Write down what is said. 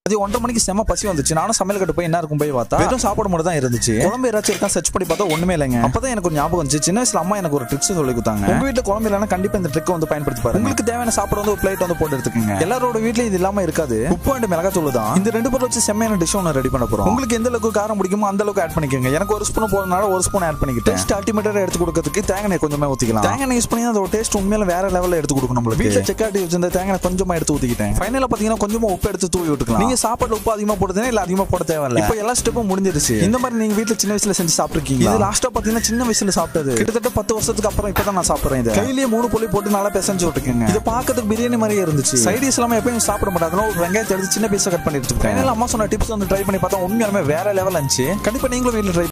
அது ஒன்றரை மணிக்கு செம பசி வந்துச்சு நானும் சமையல் கட்டு போய் என்ன இருக்கும் போய் பார்த்தா வெறும் சாப்பாடு மட்டும் தான் இருந்துச்சு குழம்பு ஏதாச்சும் இருக்கா சர்ச் பண்ணி பார்த்தா ஒண்ணுமே இல்லைங்க அப்பதான் எனக்கு ஒரு ஞாபகம் வந்துச்சு சின்ன வயசுல அம்மா எனக்கு ஒரு ட்ரிக்ஸ் சொல்லி கொடுத்தாங்க உங்க வீட்டுல குழம்பு இல்லைன்னா கண்டிப்பா இந்த ட்ரிக் வந்து பயன்படுத்தி பாருங்க உங்களுக்கு தேவையான சாப்பாடு வந்து ஒரு பிளேட் வந்து போட்டு எடுத்துக்கோங்க எல்லாரோட வீட்லயும் இது இல்லாம இருக்காது உப்பு அண்ட் மிளகா தூள் தான் இந்த ரெண்டு பொருள் வச்சு செம்மையான டிஷ் ஒன்று ரெடி பண்ண போறோம் உங்களுக்கு எந்த அளவுக்கு காரம் பிடிக்குமோ அந்த அளவுக்கு ஆட் பண்ணிக்கோங்க எனக்கு ஒரு ஸ்பூன் போறதுனால ஒரு ஸ்பூன் ஆட் பண்ணிக்கிட்டேன் டேஸ்ட் அல்டிமேட்டா எடுத்து கொடுக்கறதுக்கு தேங்காய் எண்ணெய் கொஞ்சமா ஊத்திக்கலாம் தேங்காய் எண்ணெய் யூஸ் பண்ணி அதோட டேஸ்ட் உண்மையில வேற லெவல்ல எடுத்து கொடுக்கும் நம்மளுக்கு வீட்டுல செக்காட்டி வச்சிருந்த தேங்காய் எண்ணெய் கொஞ்சமா எடுத்து ஊத்திக்கிட்டேன் ஃபைனலா பாத்தீங்கன்னா கொஞ்சமா உப்பு எடுத்து தூவி விட்டுக்கலாம் நீங்க சாப்பாடு உப்பு அதிகமா போடுறதுனா இல்ல அதிகமா போட தேவையில்ல இப்போ எல்லா ஸ்டெப்பும் முடிஞ்சிருச்சு இந்த மாதிரி நீங்க வீட்ல சின்ன வயசுல செஞ்சு சாப்பிட்டுருக்கீங்க இது லாஸ்டா பாத்தீங்கன்னா சின்ன வயசுல சாப்பிட்டது கிட்டத்தட்ட பத்து வருஷத்துக்கு அப்புறம் இப்பதான் நான் சாப்பிடுறேன் இது கையிலேயே மூணு புள்ளி போட்டு நல்லா பிசைஞ்சு விட்டுக்கோங்க இது பார்க்கறதுக்கு பிரியாணி மாதிரியே இருந்துச்சு சைடிஸ் எல்லாமே எப்பயும் சாப்பிட மாட்டாங்க ஒரு வெங்காயத்தை எடுத்து சின்ன பீஸா கட் பண்ணி எடுத்துக்கிட்டேன் அம்மா சொன்ன டிப்ஸ் வந்து ட்ரை பண்ணி பார்த்தா உண்மையாலுமே வேற லெவல் இருந்துச்சு கண்டிப்பா நீங்களும் வீட்டுல ட்ரை